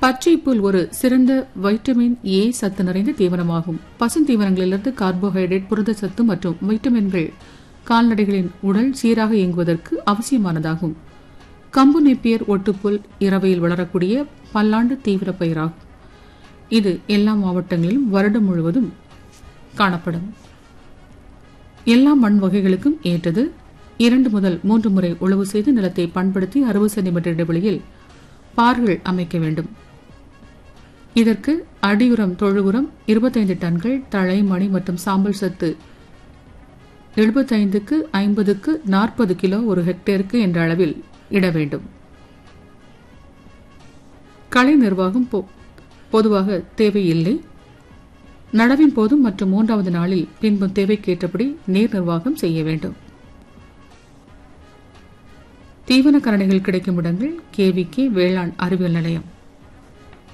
பச்சை புல் ஒரு சிறந்த வைட்டமின் ஏ சத்து நிறைந்த தீவனமாகும் பசுந்தீவனங்களிலிருந்து கார்போஹைட்ரேட் புரதச்சத்து மற்றும் வைட்டமின்கள் கால்நடைகளின் உடல் சீராக இயங்குவதற்கு அவசியமானதாகும் கம்பு நெப்பியர் ஒட்டுப்புல் இரவையில் வளரக்கூடிய பல்லாண்டு தீவிர பயிராகும் இது எல்லா மாவட்டங்களிலும் வருடம் முழுவதும் காணப்படும் எல்லா மண் வகைகளுக்கும் ஏற்றது இரண்டு முதல் மூன்று முறை உழவு செய்து நிலத்தை பண்படுத்தி அறுபது சென்டிமீட்டர் இடைவெளியில் பார்கள் அமைக்க வேண்டும் இதற்கு அடியுரம் தொழு உரம் இருபத்தைந்து டன்கள் தழை மணி மற்றும் சாம்பல் சத்து எழுபத்தைந்துக்கு ஐம்பதுக்கு நாற்பது கிலோ ஒரு ஹெக்டேருக்கு என்ற அளவில் இட வேண்டும் களை நிர்வாகம் பொ- பொதுவாக தேவையில்லை நடவின் போதும் மற்றும் மூன்றாவது நாளில் பின்பும் தேவைக்கேற்றபடி நீர் நிர்வாகம் செய்ய வேண்டும் தீவன கரணைகள் கிடைக்கும் இடங்கள் கேவிகே வேளாண் அறிவியல் நிலையம்